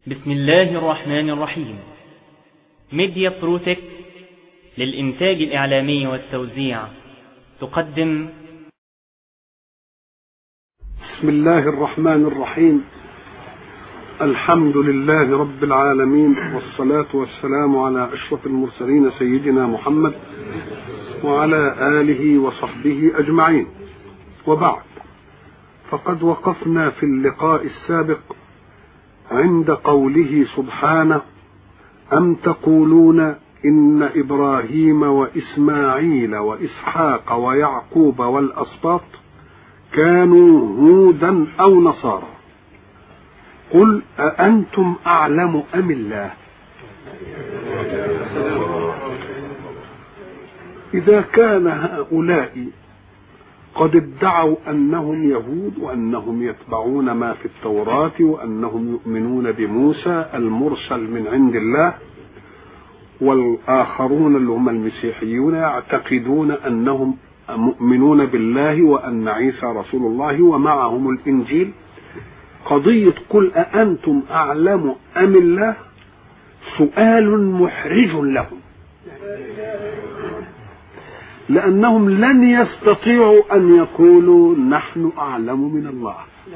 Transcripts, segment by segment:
بسم الله الرحمن الرحيم ميديا بروتك للإنتاج الإعلامي والتوزيع تقدم بسم الله الرحمن الرحيم الحمد لله رب العالمين والصلاة والسلام على أشرف المرسلين سيدنا محمد وعلى آله وصحبه أجمعين وبعد فقد وقفنا في اللقاء السابق عند قوله سبحانه أم تقولون إن إبراهيم وإسماعيل وإسحاق ويعقوب والأسباط كانوا هودا أو نصارى قل أأنتم أعلم أم الله إذا كان هؤلاء قد ادعوا أنهم يهود وأنهم يتبعون ما في التوراة وأنهم يؤمنون بموسى المرسل من عند الله والآخرون اللي هم المسيحيون يعتقدون أنهم مؤمنون بالله وأن عيسى رسول الله ومعهم الإنجيل قضية قل أأنتم أعلم أم الله سؤال محرج لهم لأنهم لن يستطيعوا أن يقولوا نحن أعلم من الله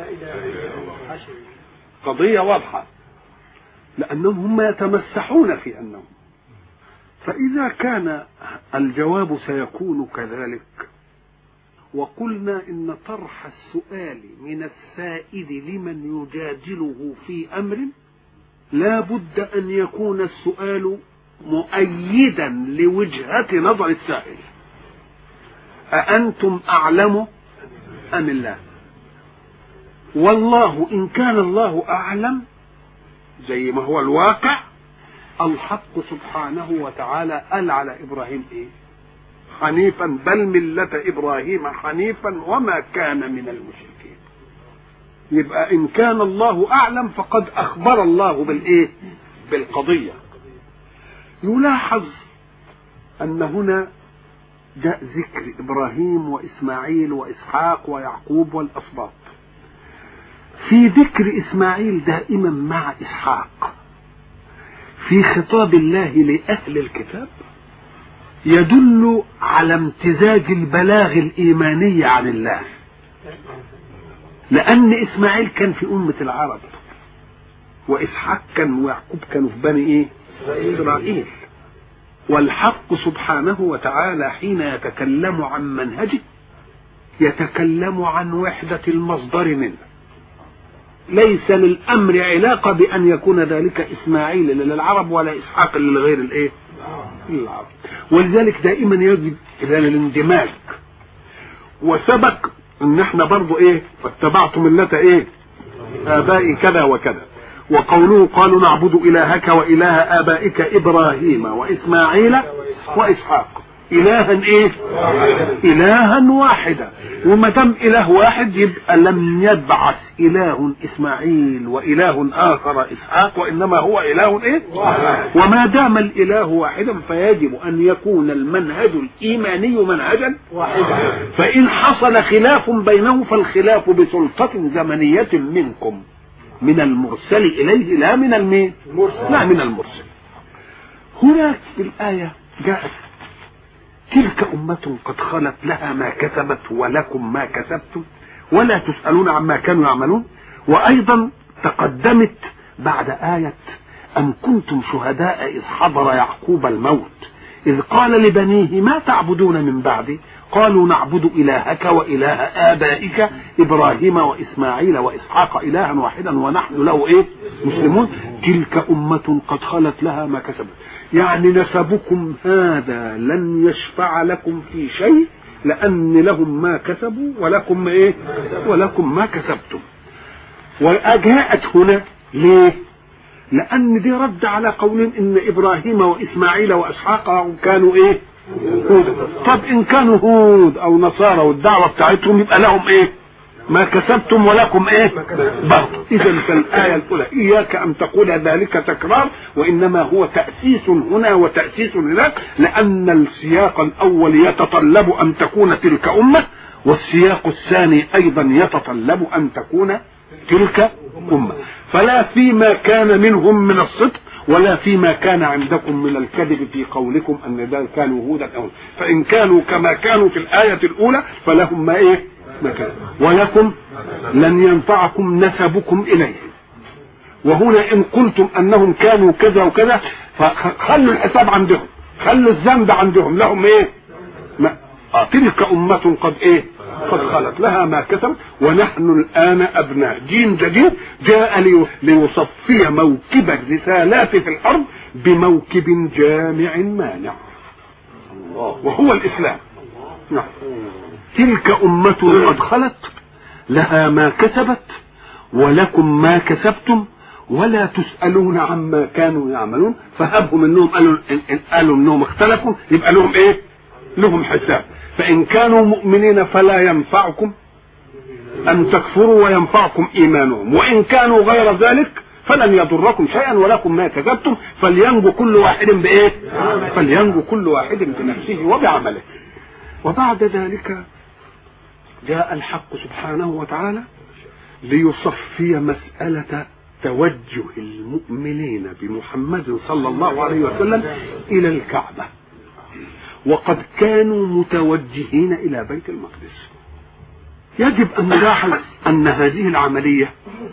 قضية واضحة لأنهم هم يتمسحون في أنهم فإذا كان الجواب سيكون كذلك وقلنا إن طرح السؤال من السائل لمن يجادله في أمر لا بد أن يكون السؤال مؤيدا لوجهة نظر السائل أأنتم أعلم أم الله والله إن كان الله أعلم زي ما هو الواقع الحق سبحانه وتعالى قال على إبراهيم إيه حنيفا بل ملة إبراهيم حنيفا وما كان من المشركين يبقى إن كان الله أعلم فقد أخبر الله بالإيه بالقضية يلاحظ أن هنا جاء ذكر ابراهيم واسماعيل واسحاق ويعقوب والاسباط في ذكر اسماعيل دائما مع اسحاق في خطاب الله لاهل الكتاب يدل على امتزاج البلاغ الايماني عن الله لان اسماعيل كان في امه العرب واسحاق كان ويعقوب كانوا في بني ايه اسرائيل والحق سبحانه وتعالى حين يتكلم عن منهجه يتكلم عن وحدة المصدر منه ليس للأمر علاقة بأن يكون ذلك إسماعيل للعرب ولا إسحاق للغير الإيه؟ العرب ولذلك دائما يجب إلى الاندماج وسبق ان احنا برضو ايه فاتبعت ملة ايه ابائي كذا وكذا وقوله قالوا نعبد إلهك وإله آبائك إبراهيم وإسماعيل وإسحاق إلها إيه؟ إلها واحدا وما دام إله واحد يبقى لم يبعث إله إسماعيل وإله آخر إسحاق وإنما هو إله إيه؟ وما دام الإله واحدا فيجب أن يكون المنهج الإيماني منهجا واحدا فإن حصل خلاف بينه فالخلاف بسلطة زمنية منكم من المرسل إليه لا من المين لا من المرسل هناك في الآية جاءت تلك أمة قد خلت لها ما كسبت ولكم ما كسبتم ولا تسألون عما كانوا يعملون وأيضا تقدمت بعد آية أم كنتم شهداء إذ حضر يعقوب الموت إذ قال لبنيه ما تعبدون من بعدي قالوا نعبد إلهك وإله آبائك إبراهيم وإسماعيل وإسحاق إلها واحدا ونحن له إيه مسلمون تلك أمة قد خلت لها ما كسبت يعني نسبكم هذا لن يشفع لكم في شيء لأن لهم ما كسبوا ولكم إيه ولكم ما كسبتم وأجاءت هنا ليه لأن دي رد على قول إن إبراهيم وإسماعيل وإسحاق كانوا إيه هود طب إن كانوا هود أو نصارى والدعوة بتاعتهم يبقى لهم إيه ما كسبتم ولكم ايه برضه اذا فالايه الاولى اياك ان تقول ذلك تكرار وانما هو تاسيس هنا وتاسيس هناك لان السياق الاول يتطلب ان تكون تلك امه والسياق الثاني ايضا يتطلب ان تكون تلك امه فلا فيما كان منهم من الصدق ولا فيما كان عندكم من الكذب في قولكم ان ده كانوا هودا او فان كانوا كما كانوا في الايه الاولى فلهم ما ايه ما كان ولكم لن ينفعكم نسبكم اليه وهنا ان قلتم انهم كانوا كذا وكذا فخلوا الحساب عندهم خلوا الذنب عندهم لهم ايه ما آه تلك أمة قد إيه؟ قد خلت لها ما كسبت ونحن الآن أبناء جيل جديد جاء لي- ليصفي موكب الرسالات في الأرض بموكب جامع مانع وهو الإسلام نعم تلك أمة قد خلت لها ما كسبت ولكم ما كسبتم ولا تسألون عما كانوا يعملون فهبهم انهم قالوا إن إن قالوا انهم اختلفوا يبقى لهم ايه؟ لهم حساب فإن كانوا مؤمنين فلا ينفعكم أن تكفروا وينفعكم إيمانهم وإن كانوا غير ذلك فلن يضركم شيئا ولكم ما كسبتم فلينجو كل واحد بإيه؟ فلينجو كل واحد بنفسه وبعمله وبعد ذلك جاء الحق سبحانه وتعالى ليصفي مسألة توجه المؤمنين بمحمد صلى الله عليه وسلم إلى الكعبة وقد كانوا متوجهين إلى بيت المقدس يجب أن نلاحظ أن هذه العملية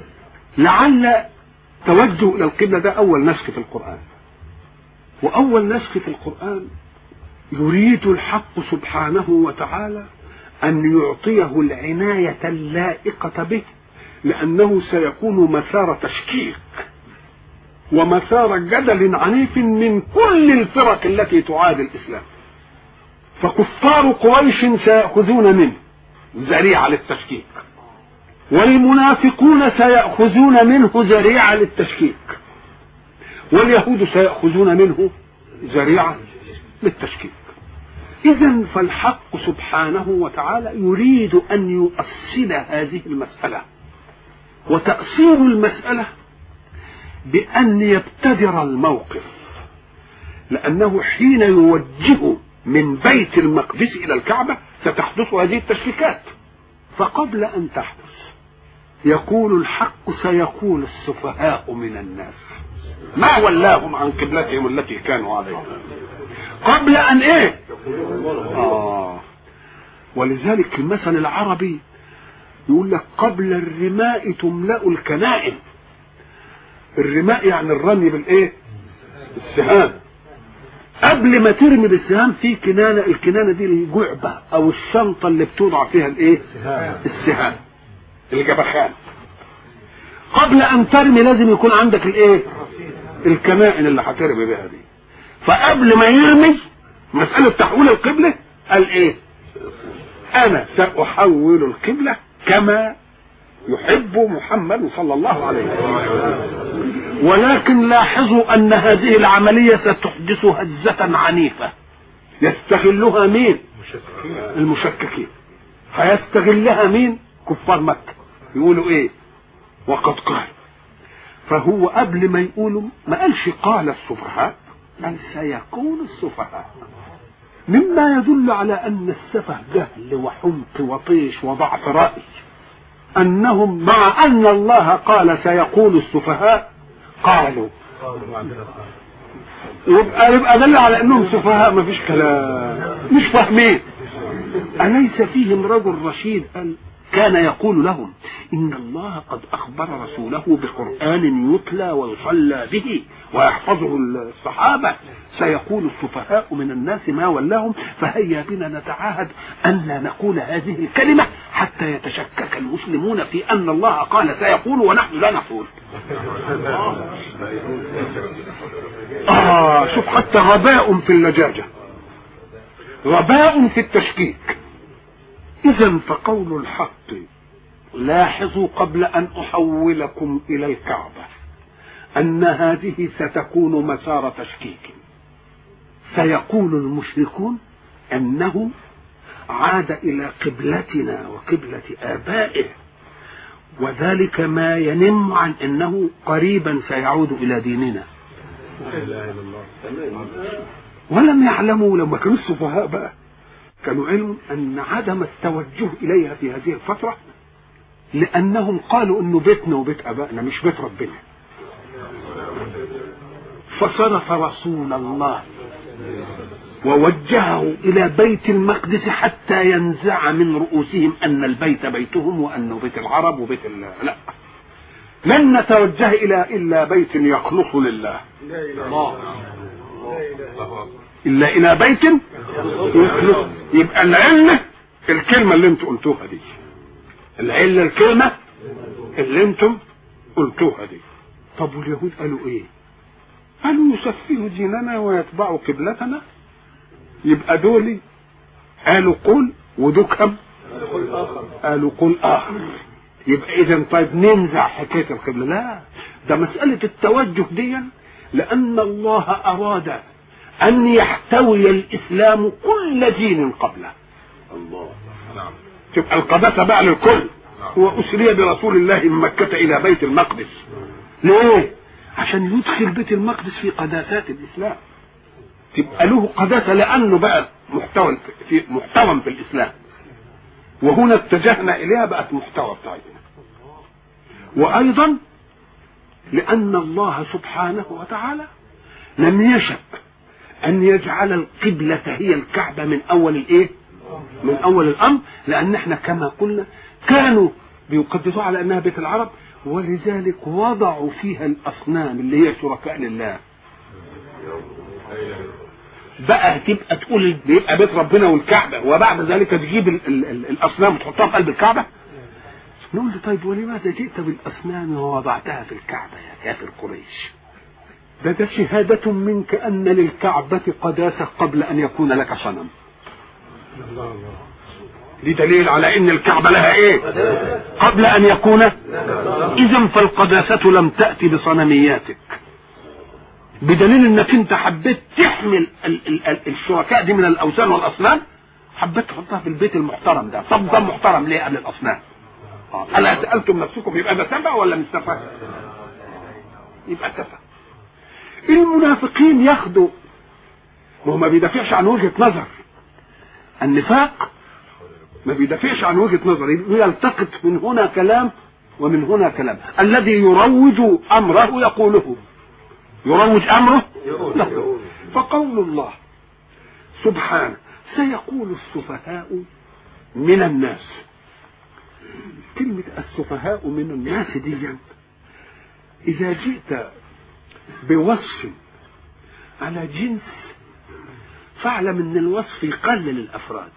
لعل توجه إلى القبلة ده أول نسخ في القرآن وأول نسخ في القرآن يريد الحق سبحانه وتعالى أن يعطيه العناية اللائقة به لأنه سيكون مسار تشكيك ومسار جدل عنيف من كل الفرق التي تعادي الإسلام فكفار قريش سيأخذون منه ذريعة للتشكيك والمنافقون سيأخذون منه ذريعة للتشكيك واليهود سيأخذون منه ذريعة للتشكيك إذا فالحق سبحانه وتعالى يريد أن يؤصل هذه المسألة وتأصيل المسألة بأن يبتدر الموقف لأنه حين يوجه من بيت المقدس إلى الكعبة ستحدث هذه التشكيكات فقبل أن تحدث يقول الحق سيقول السفهاء من الناس ما ولاهم عن قبلتهم التي كانوا عليها قبل أن إيه آه ولذلك المثل العربي يقول لك قبل الرماء تملأ الكنائن الرماء يعني الرمي بالايه السهام قبل ما ترمي بالسهام في كنانه الكنانه دي الجعبه او الشنطه اللي بتوضع فيها الايه السهام الجبخان قبل ان ترمي لازم يكون عندك الايه الكنائن اللي هترمي بها دي فقبل ما يرمي مساله تحويل القبله قال ايه انا ساحول القبله كما يحب محمد صلى الله عليه وسلم ولكن لاحظوا ان هذه العمليه ستحدث هزه عنيفه يستغلها مين المشككين هيستغلها مين كفار مكه يقولوا ايه وقد قال فهو قبل ما يقولوا ما قالش قال السفهاء قال سيكون السفهاء مما يدل على ان السفه جهل وحمق وطيش وضعف راي انهم مع ان الله قال سيقول السفهاء قالوا يبقى يبقى دل على انهم سفهاء ما فيش كلام مش فاهمين اليس فيهم رجل رشيد قال كان يقول لهم ان الله قد اخبر رسوله بقران يتلى ويصلى به ويحفظه الصحابه سيقول السفهاء من الناس ما ولاهم فهيا بنا نتعاهد ان لا نقول هذه الكلمه حتى يتشكك المسلمون في ان الله قال سيقول ونحن لا نقول آه شوف حتى غباء في اللجاجة غباء في التشكيك إذا فقول الحق لاحظوا قبل أن أحولكم إلى الكعبة أن هذه ستكون مسار تشكيك سيقول المشركون أنه عاد إلى قبلتنا وقبلة آبائه وذلك ما ينم عن أنه قريبا سيعود إلى ديننا ولم يعلموا لما كانوا السفهاء بقى كانوا علم أن عدم التوجه إليها في هذه الفترة لانهم قالوا انه بيتنا وبيت ابائنا مش بيت ربنا فصرف رسول الله ووجهه الى بيت المقدس حتى ينزع من رؤوسهم ان البيت بيتهم وانه بيت العرب وبيت ال... لا لن نتوجه الى الا بيت يخلص لله الا الى بيت يخلص يبقى العله الكلمه اللي انتم قلتوها دي العله الكلمه اللي انتم قلتوها دي طب واليهود قالوا ايه قالوا يسفهوا ديننا ويتبعوا قبلتنا يبقى دول قالوا قل ودكهم قالوا قل اخر يبقى اذا طيب ننزع حكايه القبله لا ده مساله التوجه دي لان الله اراد ان يحتوي الاسلام كل دين قبله الله نعم تبقى القداسه بقى للكل هو اسري برسول الله من مكه الى بيت المقدس ليه عشان يدخل بيت المقدس في قداسات الاسلام تبقى له قداسه لانه بقى محتوى في محتوى في الاسلام وهنا اتجهنا اليها بقت محتوى بتاعتنا وايضا لان الله سبحانه وتعالى لم يشأ ان يجعل القبلة هي الكعبة من اول الايه من اول الامر لان احنا كما قلنا كانوا بيقدسوها على انها بيت العرب ولذلك وضعوا فيها الاصنام اللي هي شركاء لله بقى تبقى تقول بيبقى بيت ربنا والكعبه وبعد ذلك تجيب ال ال ال الاصنام وتحطها في قلب الكعبه نقول له طيب ولماذا جئت بالاصنام ووضعتها في الكعبه يا كافر قريش ده ده شهادة منك أن للكعبة قداسة قبل أن يكون لك صنم دي دليل على أن الكعبة لها إيه قبل أن يكون إذا فالقداسة لم تأتي بصنمياتك بدليل انك انت حبيت تحمل ال ال ال الشركاء دي من الاوثان والاصنام حبيت تحطها في البيت المحترم ده طب ده محترم ليه قبل الاصنام آه. الا سالتم نفسكم يبقى ده سبع ولا مش سبع يبقى سبع المنافقين ياخدوا ما هو ما بيدافعش عن وجهه نظر النفاق ما بيدافعش عن وجهه نظر يلتقط من هنا كلام ومن هنا كلام الذي يروج امره يقوله يروج امره له فقول الله سبحانه سيقول السفهاء من الناس كلمة السفهاء من الناس دي إذا جئت بوصف على جنس فاعلم ان الوصف يقلل الافراد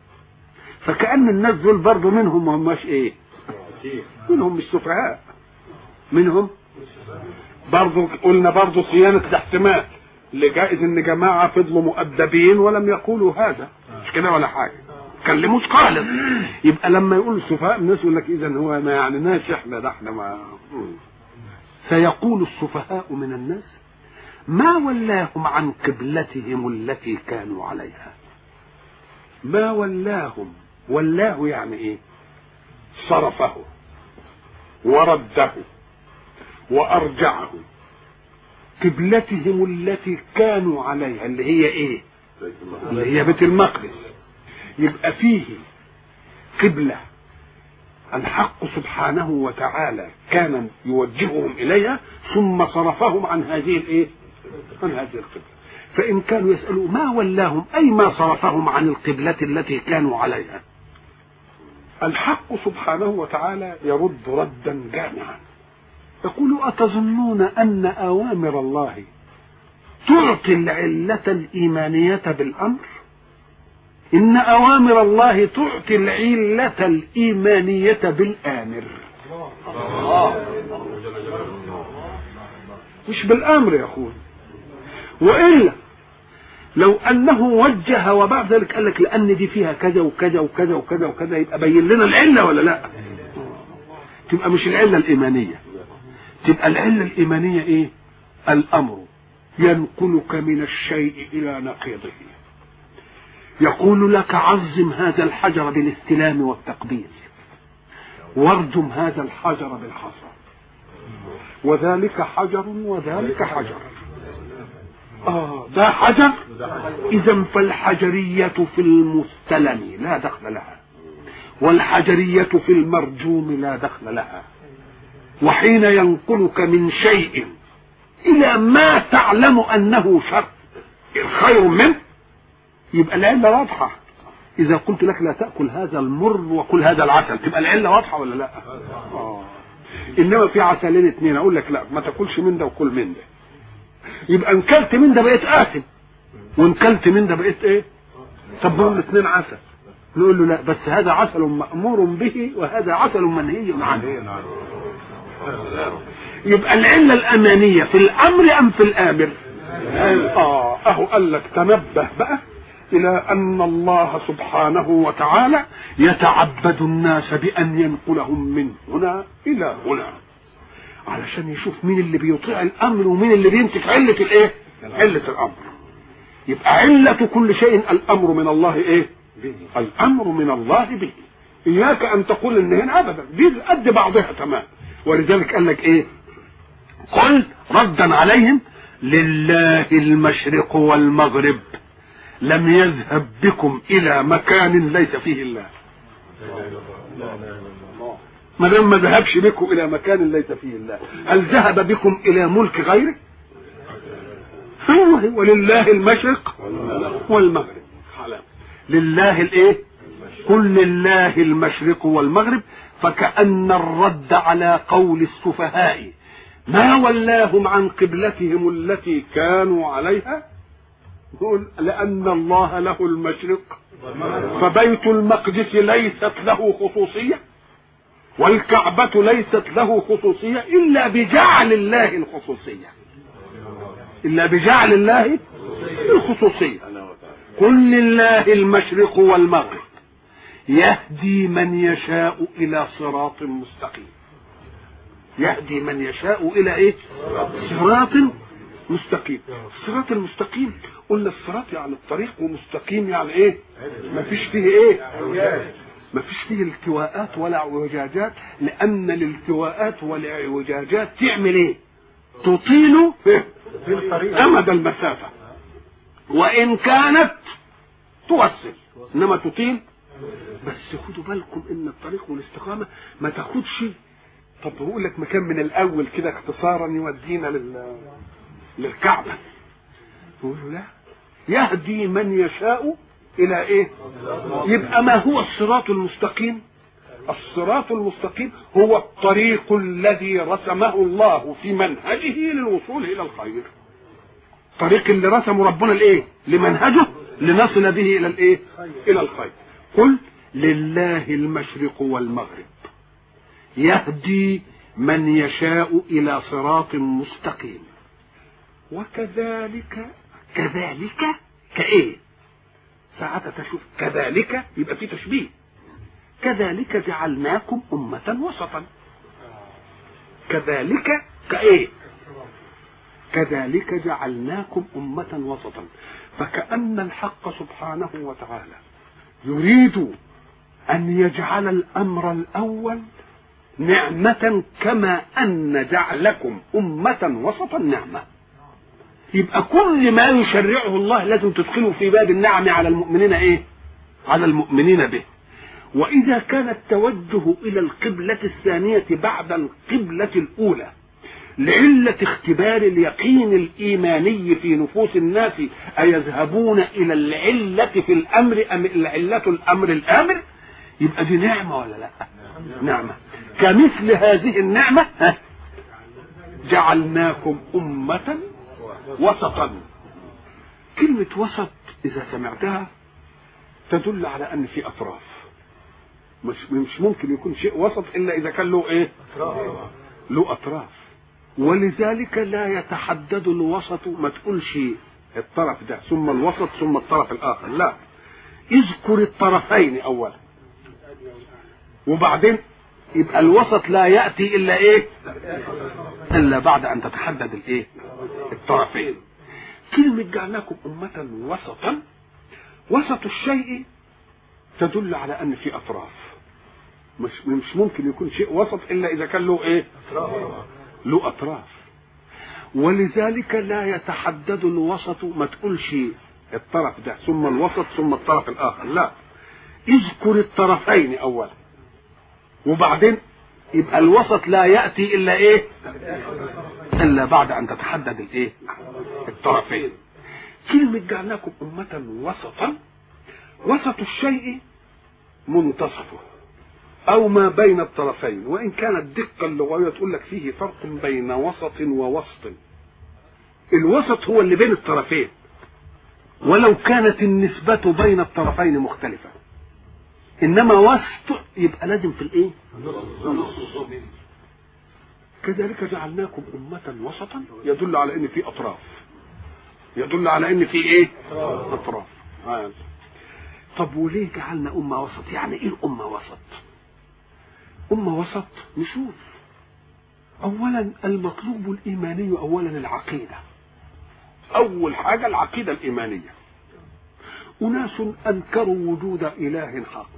فكأن الناس دول برضه منهم ما هماش ايه منهم مش سفهاء منهم برضه قلنا برضه صيانة الاحتمال اللي جائز ان جماعة فضلوا مؤدبين ولم يقولوا هذا مش كده ولا حاجة كلموش خالص يبقى لما يقول السفهاء الناس يقول لك اذا هو ما يعنيناش احنا ده احنا ما سيقول السفهاء من الناس ما ولاهم عن قبلتهم التي كانوا عليها ما ولاهم ولاه يعني ايه صرفه ورده وارجعه قبلتهم التي كانوا عليها اللي هي ايه اللي هي بيت المقدس يبقى فيه قبله الحق سبحانه وتعالى كان يوجههم اليها ثم صرفهم عن هذه الايه عن هذه القبله فان كانوا يسالوا ما ولاهم اي ما صرفهم عن القبله التي كانوا عليها الحق سبحانه وتعالى يرد ردا جامعا يقول أتظنون أن أوامر الله تعطي العلة الإيمانية بالأمر إن أوامر الله تعطي العلة الإيمانية بالآمر مش بالأمر يا أخوي وإلا لو أنه وجه وبعد ذلك قال لك لأن دي فيها كذا وكذا وكذا وكذا وكذا يبقى بين لنا العلة ولا لا تبقى مش العلة الإيمانية تبقى العلة الإيمانية إيه؟ الأمر ينقلك من الشيء إلى نقيضه يقول لك عظم هذا الحجر بالاستلام والتقبيل وارجم هذا الحجر بالحصى وذلك حجر وذلك حجر آه ده حجر إذا فالحجرية في المستلم لا دخل لها والحجرية في المرجوم لا دخل لها وحين ينقلك من شيء إلى ما تعلم أنه شر خير منه يبقى العلة واضحة إذا قلت لك لا تأكل هذا المر وكل هذا العسل تبقى العلة واضحة ولا لا؟ آه. إنما في عسلين اتنين أقول لك لا ما تاكلش من ده وكل من ده يبقى ان كلت من ده بقيت آثم وان كلت من ده بقيت إيه؟ طب دول الاثنين عسل نقول له لا بس هذا عسل مأمور به وهذا عسل منهي عنه يبقى العلة الأمانية في الأمر أم في الآمر؟ آه أهو قال لك تنبه بقى إلى أن الله سبحانه وتعالى يتعبد الناس بأن ينقلهم من هنا إلى هنا علشان يشوف مين اللي بيطيع الأمر ومين اللي بيمسك علة الإيه؟ علة الأمر يبقى علة كل شيء الأمر من الله إيه؟ الأمر من الله به إياك أن تقول إن هنا أبدا دي قد بعضها تمام ولذلك قال لك إيه؟ قل ردا عليهم لله المشرق والمغرب لم يذهب بكم الى مكان ليس فيه الله ما دام ما ذهبش بكم الى مكان ليس فيه الله هل ذهب بكم الى ملك غيره هو ولله المشرق والمغرب لله الايه قل لله المشرق والمغرب فكأن الرد على قول السفهاء ما ولاهم عن قبلتهم التي كانوا عليها يقول لأن الله له المشرق فبيت المقدس ليست له خصوصية والكعبة ليست له خصوصية إلا بجعل الله الخصوصية إلا بجعل الله الخصوصية قل لله المشرق والمغرب يهدي من يشاء إلى صراط مستقيم يهدي من يشاء إلى إيه صراط مستقيم الصراط المستقيم قلنا الصراط يعني الطريق ومستقيم يعني ايه ما فيش فيه ايه ما فيش فيه التواءات ولا اعوجاجات لان الالتواءات والاعوجاجات تعمل ايه تطيل امد المسافه وان كانت توصل انما تطيل بس خدوا بالكم ان الطريق والاستقامه ما تاخدش طب بقول لك مكان من الاول كده اختصارا يودينا لل للكعبه يقول لا يهدي من يشاء الى ايه يبقى ما هو الصراط المستقيم الصراط المستقيم هو الطريق الذي رسمه الله في منهجه للوصول الى الخير الطريق اللي رسمه ربنا الايه لمنهجه لنصل به الى الايه الى الخير قل لله المشرق والمغرب يهدي من يشاء الى صراط مستقيم وكذلك كذلك كايه ساعات تشوف كذلك يبقى في تشبيه كذلك جعلناكم أمة وسطا كذلك كايه كذلك جعلناكم أمة وسطا فكأن الحق سبحانه وتعالى يريد أن يجعل الأمر الأول نعمة كما أن جعلكم أمة وسطا نعمة يبقى كل ما يشرعه الله لازم تدخله في باب النعم على المؤمنين ايه على المؤمنين به واذا كان التوجه الى القبلة الثانية بعد القبلة الاولى لعلة اختبار اليقين الإيماني في نفوس الناس أيذهبون إلى العلة في الأمر أم العلة الأمر الآمر يبقى دي نعمة ولا لا نعمة كمثل هذه النعمة جعلناكم أمة وسطا كلمة وسط إذا سمعتها تدل على أن في أطراف مش مش ممكن يكون شيء وسط إلا إذا كان له إيه؟ له أطراف ولذلك لا يتحدد الوسط ما تقولش الطرف ده ثم الوسط ثم الطرف الآخر لا اذكر الطرفين أولا وبعدين يبقى الوسط لا يأتي إلا إيه؟ إلا بعد أن تتحدد الإيه؟ الطرفين كلمة جعلناكم أمة وسطا وسط الشيء تدل على أن في أطراف مش مش ممكن يكون شيء وسط إلا إذا كان له إيه؟ له أطراف ولذلك لا يتحدد الوسط ما تقولش الطرف ده ثم الوسط ثم الطرف الآخر لا اذكر الطرفين اولا وبعدين يبقى الوسط لا ياتي الا ايه الا بعد ان تتحدد الايه الطرفين كلمه جعلناكم امه وسطا وسط الشيء منتصفه او ما بين الطرفين وان كانت الدقه اللغويه تقول لك فيه فرق بين وسط ووسط الوسط هو اللي بين الطرفين ولو كانت النسبة بين الطرفين مختلفة إنما وسط يبقى لازم في الإيه؟ كذلك جعلناكم أمة وسطا يدل على إن في أطراف يدل على إن في إيه؟ أطراف آه. طب وليه جعلنا أمة وسط؟ يعني إيه الأمة وسط؟ أمة وسط نشوف أولا المطلوب الإيماني أولا العقيدة أول حاجة العقيدة الإيمانية أناس أنكروا وجود إله حق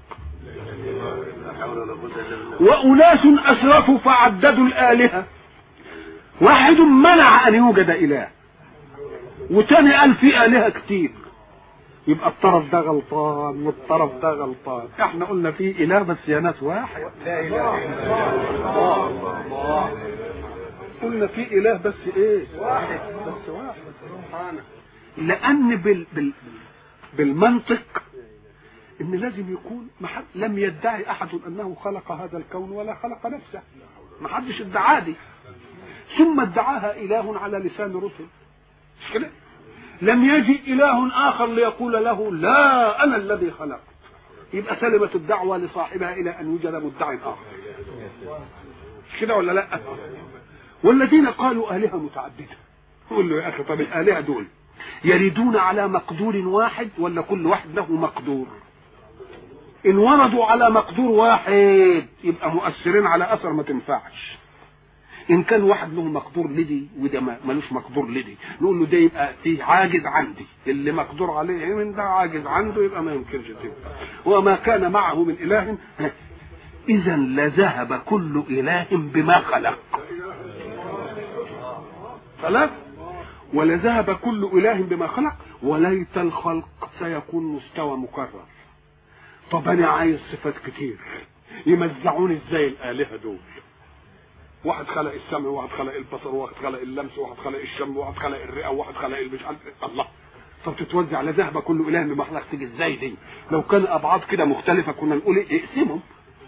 وأناس أسرفوا فعددوا الآلهة واحد منع أن يوجد إله وتاني قال في آلهة كتير يبقى الطرف ده غلطان والطرف ده غلطان احنا قلنا في اله بس يا ناس واحد لا اله الا الله قلنا في اله بس ايه واحد بس واحد سبحانه لان بال بال بالمنطق ان لازم يكون محد لم يدعي احد انه خلق هذا الكون ولا خلق نفسه ما حدش ادعى دي ثم ادعاها اله على لسان رسل مش كده لم يجي اله اخر ليقول له لا انا الذي خلقت يبقى سلمت الدعوه لصاحبها الى ان يوجد مدعي اخر مش كده ولا لا والذين قالوا الهه متعدده قول له يا اخي طب الالهه دول يريدون على مقدور واحد ولا كل واحد له مقدور ان وردوا على مقدور واحد يبقى مؤثرين على اثر ما تنفعش ان كان واحد له مقدور لدي وده ملوش مقدور لدي نقول له ده يبقى فيه عاجز عندي اللي مقدور عليه من ده عاجز عنده يبقى ما يمكنش تنفع وما كان معه من اله اذا لذهب كل اله بما خلق خلاص ولذهب كل اله بما خلق وليت الخلق سيكون مستوى مكرر طب انا عايز صفات كتير يمزعوني ازاي الالهه دول واحد خلق السمع وواحد خلق البصر وواحد خلق اللمس وواحد خلق الشم وواحد خلق الرئه وواحد خلق المش عارف الله طب تتوزع لذهب كل اله بما خلق تيجي ازاي دي لو كان ابعاد كده مختلفه كنا نقول ايه اقسمهم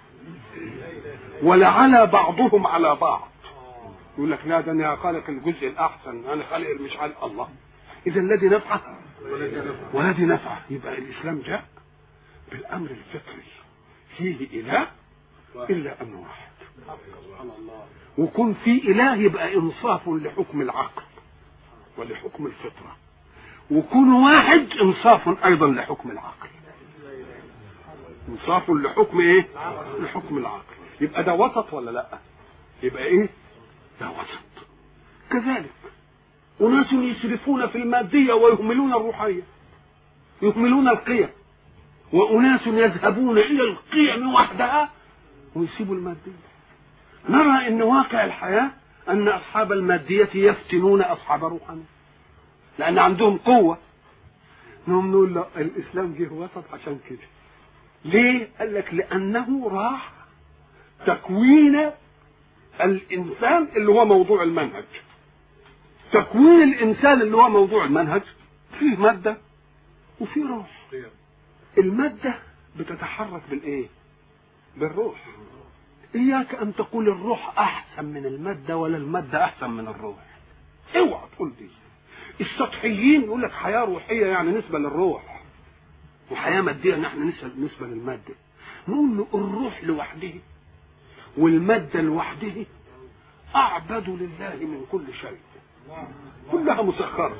ولعلى بعضهم على بعض يقول لك لا ده انا خالق الجزء الاحسن انا خالق مش عارف الله اذا الذي نفعه والذي نفعه يبقى الاسلام جاء بالامر الفطري فيه اله الا ان واحد وكون في اله يبقى انصاف لحكم العقل ولحكم الفطره وكون واحد انصاف ايضا لحكم العقل انصاف لحكم ايه لحكم العقل يبقى ده وسط ولا لا يبقى ايه ده وسط كذلك أناس يسرفون في المادية ويهملون الروحية يهملون القيم وأناس يذهبون إلى القيم وحدها ويسيبوا المادية نرى أن واقع الحياة أن أصحاب المادية يفتنون أصحاب الروحانية لأن عندهم قوة نقوم نقول له الإسلام جه وسط عشان كده ليه؟ قال لك لأنه راح تكوين الانسان اللي هو موضوع المنهج تكوين الانسان اللي هو موضوع المنهج فيه ماده وفيه روح الماده بتتحرك بالايه بالروح اياك ان تقول الروح احسن من الماده ولا الماده احسن من الروح اوعى تقول دي السطحيين يقول لك حياه روحيه يعني نسبه للروح وحياه ماديه نحن نسبه نسبه للماده نقول له الروح لوحده والمادة لوحده أعبد لله من كل شيء كلها مسخرة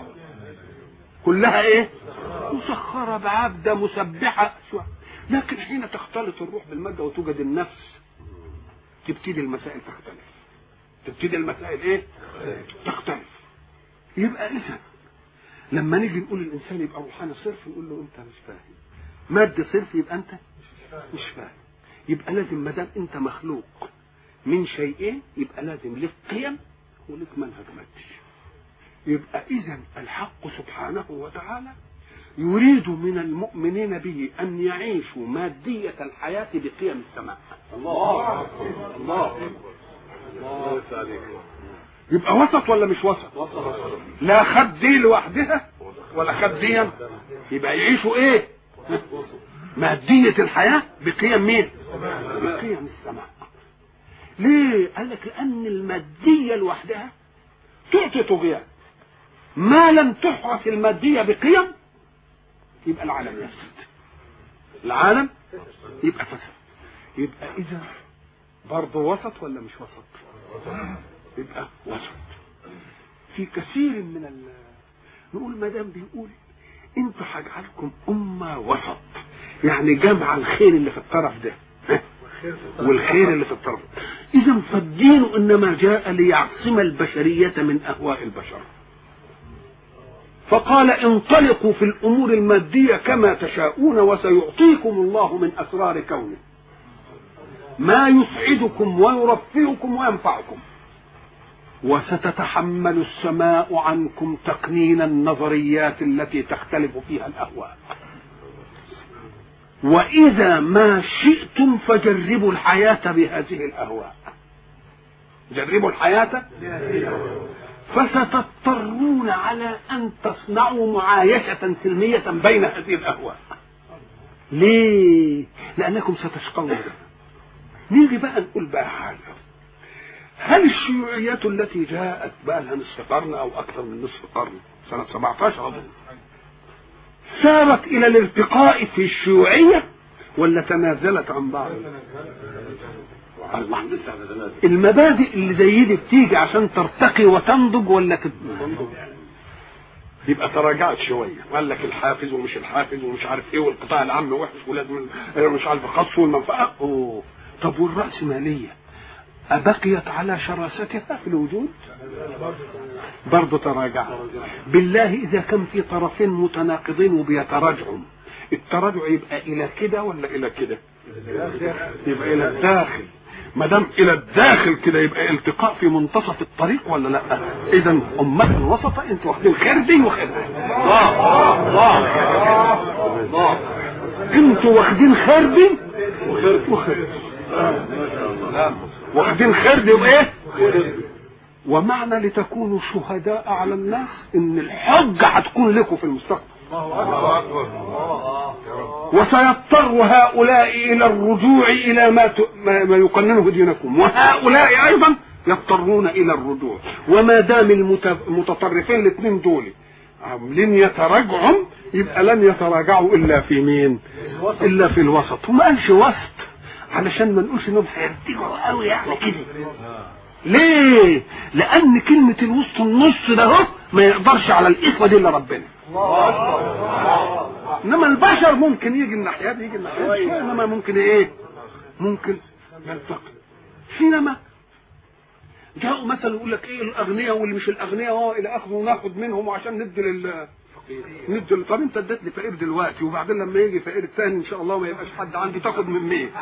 كلها إيه؟ مسخرة بعبدة مسبحة لكن حين تختلط الروح بالمادة وتوجد النفس تبتدي المسائل تختلف تبتدي المسائل إيه؟ تختلف يبقى إذا لما نيجي نقول الإنسان يبقى روحاني صرف نقول له أنت مش فاهم مادة صرف يبقى أنت مش فاهم يبقى لازم ما دام انت مخلوق من شيئين يبقى لازم لك قيم ولك منهج مادي يبقى اذا الحق سبحانه وتعالى يريد من المؤمنين به ان يعيشوا ماديه الحياه بقيم السماء الله الله الله عليك يبقى وسط ولا مش وسط لا خد دي لوحدها ولا خد دي يبقى يعيشوا ايه مادية الحياة بقيم مين بقيم السماء ليه قال لك لان المادية لوحدها تعطي طغيان ما لم تحرس المادية بقيم يبقى العالم يفسد العالم يبقى فسد يبقى اذا برضه وسط ولا مش وسط يبقى وسط في كثير من ال نقول ما دام بيقول انتوا هجعلكم امه وسط يعني جمع الخير اللي في الطرف ده والخير اللي في الطرف اذا فالدين انما جاء ليعصم البشريه من اهواء البشر فقال انطلقوا في الامور الماديه كما تشاءون وسيعطيكم الله من اسرار كونه ما يسعدكم ويرفعكم وينفعكم وستتحمل السماء عنكم تقنين النظريات التي تختلف فيها الاهواء واذا ما شئتم فجربوا الحياه بهذه الاهواء جربوا الحياه فستضطرون على ان تصنعوا معايشه سلميه بين هذه الاهواء ليه لانكم ستشقون نيجي بقى نقول بقى حاجه هل الشيوعيات التي جاءت بقى لها نصف قرن او اكثر من نصف قرن سنه 17 اظن سارت الى الارتقاء في الشيوعيه ولا تنازلت عن بعض الله المبادئ اللي زي دي بتيجي عشان ترتقي وتنضج ولا تت... يبقى تراجعت شويه وقال لك الحافز ومش الحافز ومش عارف ايه والقطاع العام وحش ولازم مش عارف الخاص والمنفعه اوه طب والراسماليه أبقيت على شراستها في الوجود برضه تراجع بالله إذا كان في طرفين متناقضين وبيتراجعوا التراجع يبقى إلى كده ولا إلى كده يبقى إلى الداخل ما دام إلى الداخل كده يبقى التقاء في منتصف الطريق ولا لا إذا أمة وسطة أنتوا واخدين خير دي وخير الله الله الله أنتوا واخدين خير دي وخير واخدين خرد وايه ومعنى لتكونوا شهداء على الناس ان الحجة هتكون لكم في المستقبل الله اكبر وسيضطر هؤلاء الى الرجوع الى ما ت... ما ما يقننه دينكم وهؤلاء ايضا يضطرون الى الرجوع وما دام المت... المتطرفين الاثنين دول عاملين يتراجعوا يبقى لن يتراجعوا الا في مين الا في الوسط وما قالش وسط علشان ما نقولش انهم هيرتجعوا قوي يعني كده ليه لان كلمه الوسط النص ده اهو ما يقدرش على الاسوه دي الا ربنا انما البشر ممكن يجي الناحيه دي يجي الناحيه دي شوية، انما ممكن ايه ممكن يلتقي حينما جاءوا مثلا يقول لك ايه الاغنياء واللي مش الاغنياء اه الى اخره وناخد منهم وعشان ندي لل ندي ل- طب انت اديت لي فقير دلوقتي وبعدين لما يجي فقير تاني ان شاء الله ما يبقاش حد عندي تاخد من مين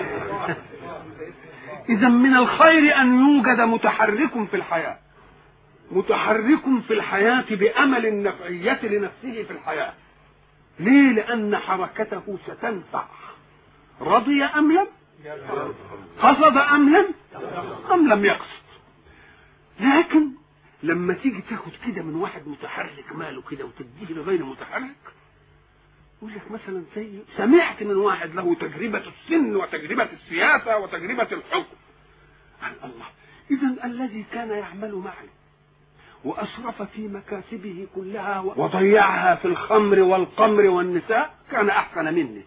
اذا من الخير ان يوجد متحرك في الحياه متحرك في الحياه بامل النفعيه لنفسه في الحياه ليه لان حركته ستنفع رضي ام لم قصد ام لم ام لم يقصد لكن لما تيجي تاخد كده من واحد متحرك ماله كده وتديه لغير متحرك يقول لك مثلا زي سمعت من واحد له تجربة السن وتجربة السياسة وتجربة الحكم قال الله إذا الذي كان يعمل معي وأسرف في مكاسبه كلها وضيعها في الخمر والقمر والنساء كان أحسن مني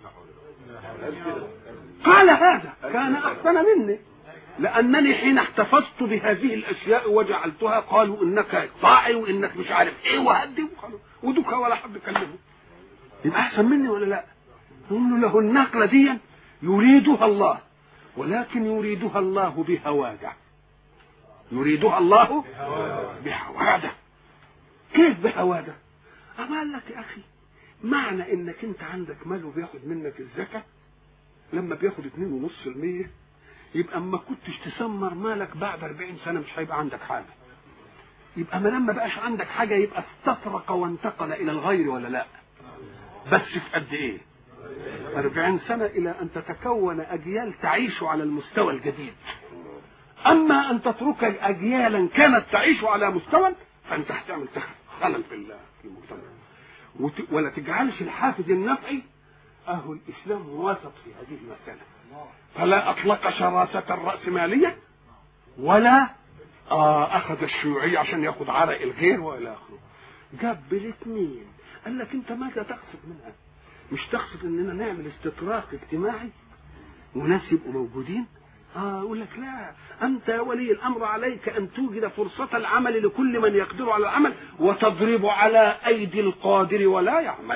قال هذا كان أحسن مني لأنني حين احتفظت بهذه الأشياء وجعلتها قالوا إنك طاعي وإنك مش عارف إيه وهدي وخلاص ودك ولا حد كلمه يبقى أحسن مني ولا لا؟ نقول له النقلة دي يريدها الله ولكن يريدها الله بهواده يريدها الله بهواده كيف بهواده؟ أما قال لك يا أخي معنى إنك أنت عندك مال وبياخد منك الزكاة لما بياخد 2.5% يبقى اما كنتش تسمر مالك بعد 40 سنه مش هيبقى عندك حاجه يبقى ما لما بقاش عندك حاجه يبقى استفرق وانتقل الى الغير ولا لا بس في قد ايه أربعين سنة إلى أن تتكون أجيال تعيش على المستوى الجديد أما أن تترك أجيالا كانت تعيش على مستوى فأنت هتعمل خلل في في المجتمع وت- ولا تجعلش الحافز النفعي أهو الإسلام وسط في هذه المسألة فلا أطلق شراسة الرأسمالية ولا آه أخذ الشيوعية عشان ياخد عرق الغير وإلى آخره جاب بالاثنين قال لك أنت ماذا تقصد منها؟ مش تقصد اننا نعمل استطراق اجتماعي وناس يبقوا موجودين اه يقول لك لا انت يا ولي الامر عليك ان توجد فرصة العمل لكل من يقدر على العمل وتضرب على ايدي القادر ولا يعمل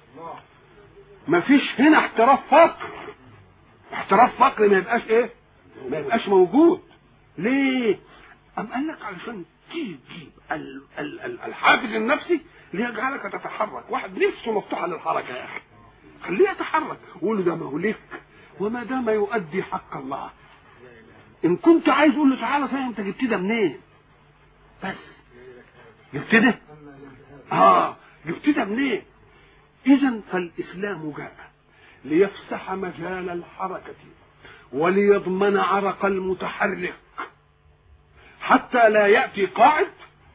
ما فيش هنا احتراف فقر احتراف فقر ما يبقاش ايه ما يبقاش موجود ليه ام قال لك علشان تجيب ال- ال- ال- الحافز النفسي ليجعلك تتحرك واحد نفسه مفتوحه للحركه يا اخي خليه يتحرك وقول له ده ما هو لك وما دام يؤدي حق الله ان كنت عايز قول له تعالى صحيح انت جبت ده منين بس جبت ده اه جبت ده منين اذا فالاسلام جاء ليفسح مجال الحركه وليضمن عرق المتحرك حتى لا ياتي قاعد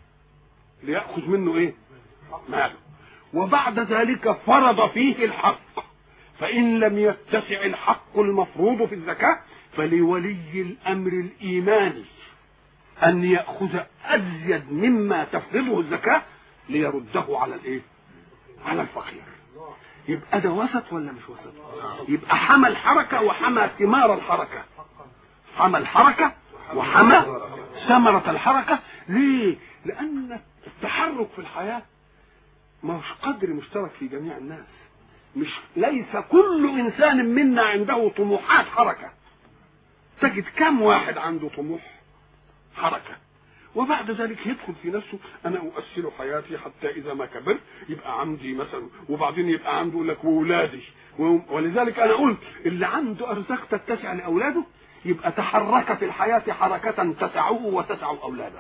لياخذ منه ايه ماله وبعد ذلك فرض فيه الحق فإن لم يتسع الحق المفروض في الزكاة فلولي الأمر الإيماني أن يأخذ أزيد مما تفرضه الزكاة ليرده على الإيه؟ على الفقير يبقى ده وسط ولا مش وسط؟ يبقى حمى الحركة وحمى ثمار الحركة حمى الحركة وحمى ثمرة الحركة ليه؟ لأن التحرك في الحياة ما هوش قدر مشترك في جميع الناس مش ليس كل انسان منا عنده طموحات حركه تجد كم واحد عنده طموح حركه وبعد ذلك يدخل في نفسه انا اؤسل حياتي حتى اذا ما كبرت يبقى عندي مثلا وبعدين يبقى عنده يقول لك واولادي و- ولذلك انا قلت اللي عنده ارزاق تتسع لاولاده يبقى تحرك في الحياه حركه تسعه وتسع اولاده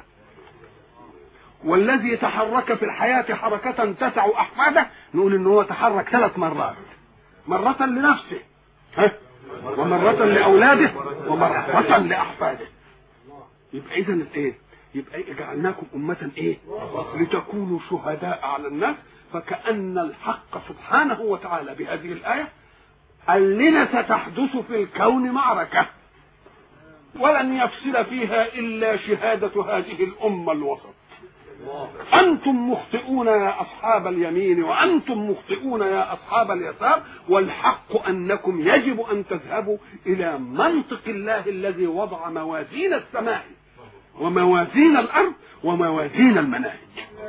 والذي تحرك في الحياة حركة تسع أحفاده نقول إن هو تحرك ثلاث مرات مرة لنفسه ها؟ ومرة لأولاده ومرة لأحفاده يبقى إذا الإيه؟ يبقى إيه؟ جعلناكم أمة إيه؟ لتكونوا شهداء على الناس فكأن الحق سبحانه وتعالى بهذه الآية قال لنا ستحدث في الكون معركة ولن يفصل فيها إلا شهادة هذه الأمة الوسط أنتم مخطئون يا أصحاب اليمين وأنتم مخطئون يا أصحاب اليسار والحق أنكم يجب أن تذهبوا إلى منطق الله الذي وضع موازين السماء وموازين الأرض وموازين المناهج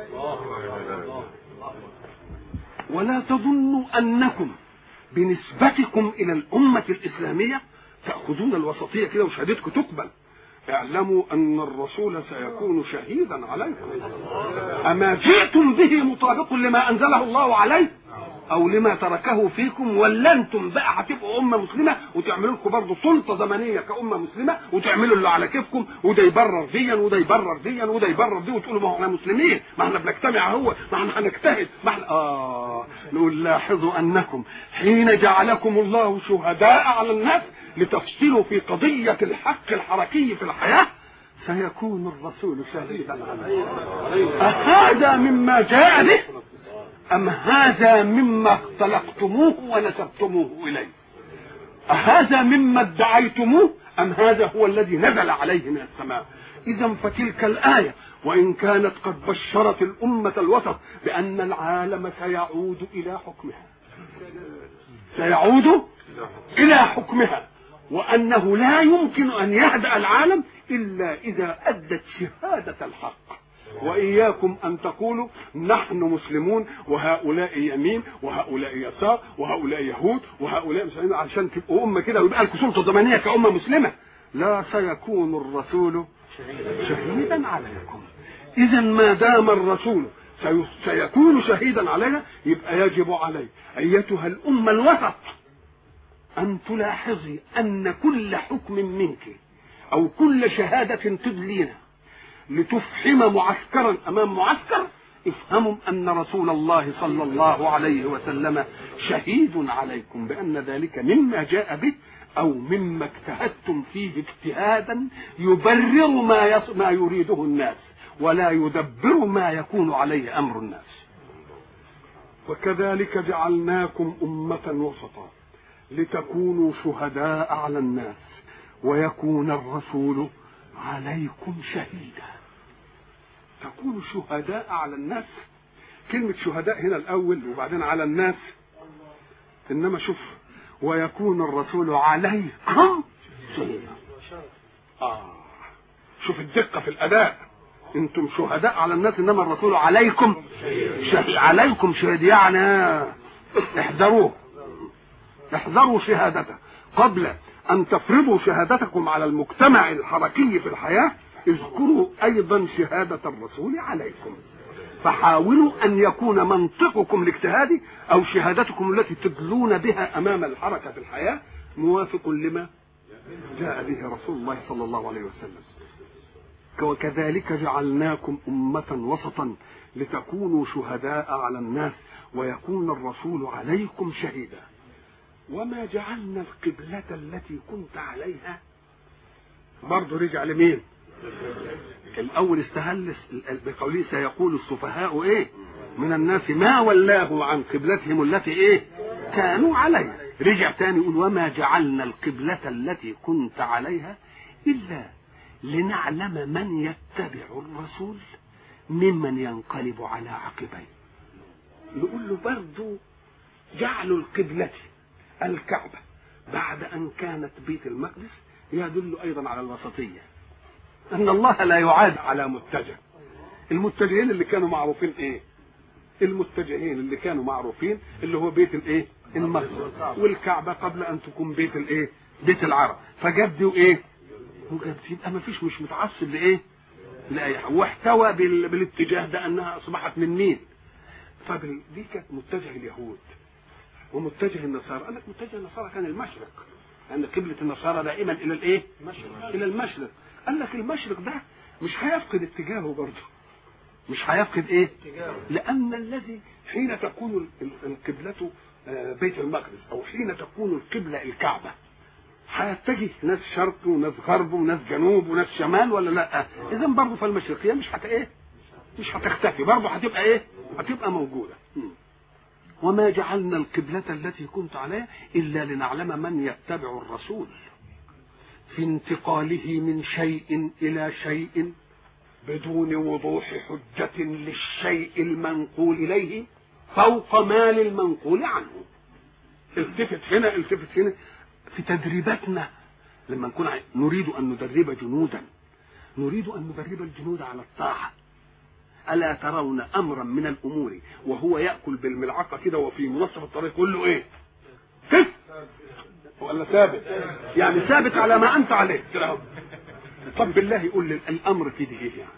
ولا تظنوا أنكم بنسبتكم إلى الأمة الإسلامية تأخذون الوسطية كده وشهادتكم تقبل اعلموا ان الرسول سيكون شهيدا عليكم اما جئتم به مطابق لما انزله الله عليه او لما تركه فيكم ولا انتم بقى هتبقوا امه مسلمه وتعملوا لكم برضه سلطه زمنيه كامه مسلمه وتعملوا اللي على كيفكم وده يبرر ديا وده يبرر ديا وده يبرر دي وتقولوا ما احنا مسلمين ما احنا بنجتمع هو ما احنا هنجتهد ما احنا اه نقول لاحظوا انكم حين جعلكم الله شهداء على الناس لتفصلوا في قضيه الحق الحركي في الحياه سيكون الرسول شهيدا عليكم أهذا مما جاء به أم هذا مما اختلقتموه ونسبتموه إليه أهذا مما ادعيتموه أم هذا هو الذي نزل عليه من السماء إذا فتلك الآية وإن كانت قد بشرت الأمة الوسط بأن العالم سيعود إلى حكمها سيعود إلى حكمها وأنه لا يمكن أن يهدأ العالم إلا إذا أدت شهادة الحق وإياكم أن تقولوا نحن مسلمون وهؤلاء يمين وهؤلاء يسار وهؤلاء يهود وهؤلاء مسلمين عشان تبقوا أمة كده ويبقى لكم سلطة زمنية كأمة مسلمة لا سيكون الرسول شهيدا عليكم إذا ما دام الرسول سي- سيكون شهيدا علينا يبقى يجب عليه أيتها الأمة الوسط أن تلاحظي أن كل حكم منك أو كل شهادة تدلينا لتفحم معسكرا أمام معسكر افهموا أن رسول الله صلى الله عليه وسلم شهيد عليكم بأن ذلك مما جاء به أو مما اجتهدتم فيه اجتهادا يبرر ما يص... ما يريده الناس ولا يدبر ما يكون عليه أمر الناس وكذلك جعلناكم أمة وسطا لتكونوا شهداء على الناس ويكون الرسول عليكم شهيدا تكونوا شهداء على الناس كلمة شهداء هنا الأول وبعدين على الناس إنما شوف ويكون الرسول عليكم شهيدا آه شوف الدقة في الأداء انتم شهداء على الناس انما الرسول عليكم شهيد عليكم شهيد يعني احذروه احذروا شهادته قبل ان تفرضوا شهادتكم على المجتمع الحركي في الحياه اذكروا ايضا شهاده الرسول عليكم فحاولوا ان يكون منطقكم الاجتهادي او شهادتكم التي تدلون بها امام الحركه في الحياه موافق لما جاء به رسول الله صلى الله عليه وسلم وكذلك جعلناكم أمة وسطا لتكونوا شهداء على الناس ويكون الرسول عليكم شهيدا وما جعلنا القبلة التي كنت عليها برضه رجع لمين الأول استهل بقوله سيقول السفهاء إيه من الناس ما ولاه عن قبلتهم التي إيه كانوا عليها رجع تاني يقول وما جعلنا القبلة التي كنت عليها إلا لنعلم من يتبع الرسول ممن ينقلب على عقبيه نقول له برضو جعلوا القبلة الكعبة بعد أن كانت بيت المقدس يدل أيضا على الوسطية أن الله لا يعاد على متجه المتجهين اللي كانوا معروفين إيه المتجهين اللي كانوا معروفين اللي هو بيت الإيه المقدس والكعبة قبل أن تكون بيت الإيه بيت العرب فجدوا إيه وجد يبقى ما فيش مش متعصب لايه؟ لاي حاجه واحتوى بال... بالاتجاه ده انها اصبحت من مين؟ فبال... دي كانت متجه اليهود ومتجه النصارى قال لك متجه النصارى كان المشرق لان قبله النصارى دائما الى الايه؟ المشرق الى المشرق قال لك المشرق ده مش هيفقد اتجاهه برضه مش هيفقد ايه؟ لان الذي حين تكون القبلة بيت المقدس او حين تكون القبلة الكعبة هيتجه ناس شرق وناس غرب وناس جنوب وناس شمال ولا لا اذا برضه فالمشرقيه مش هت ايه مش هتختفي برضه هتبقى ايه هتبقى موجوده وما جعلنا القبلة التي كنت عليها إلا لنعلم من يتبع الرسول في انتقاله من شيء إلى شيء بدون وضوح حجة للشيء المنقول إليه فوق ما للمنقول عنه التفت هنا التفت هنا في تدريباتنا لما نكون نريد ان ندرب جنودا نريد ان ندرب الجنود على الطاعه الا ترون امرا من الامور وهو ياكل بالملعقه كده وفي منتصف الطريق يقول له ايه؟ كف ولا ثابت يعني ثابت على ما انت عليه طب بالله يقول لي الامر في دي ايه يعني؟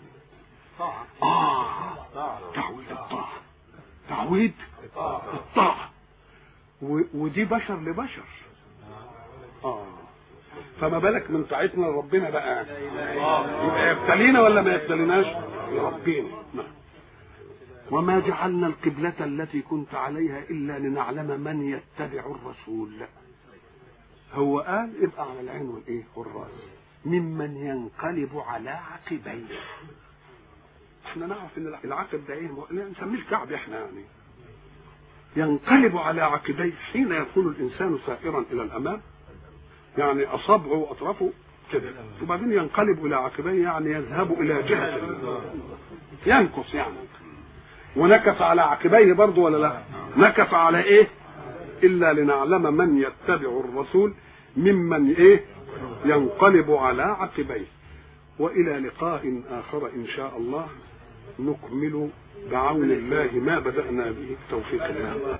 اه تعويد الطاعه تعويد الطاعه ودي بشر لبشر اه فما بالك من طاعتنا لربنا بقى يبقى يبتلينا ولا ما يبتليناش يربينا وما جعلنا القبلة التي كنت عليها إلا لنعلم من يتبع الرسول هو قال ابقى على العين والإيه والرأس ممن ينقلب على عقبيه احنا نعرف ان العقب ده ايه نسميه الكعب احنا يعني ينقلب على عقبيه حين يكون الانسان سائرا الى الامام يعني اصابعه واطرافه كده وبعدين ينقلب الى عقبيه يعني يذهب الى جهه ينكص يعني ونكف على عقبيه برضه ولا لا نكف على ايه الا لنعلم من يتبع الرسول ممن ايه ينقلب على عقبيه والى لقاء اخر ان شاء الله نكمل بعون الله ما بدانا به توفيق الله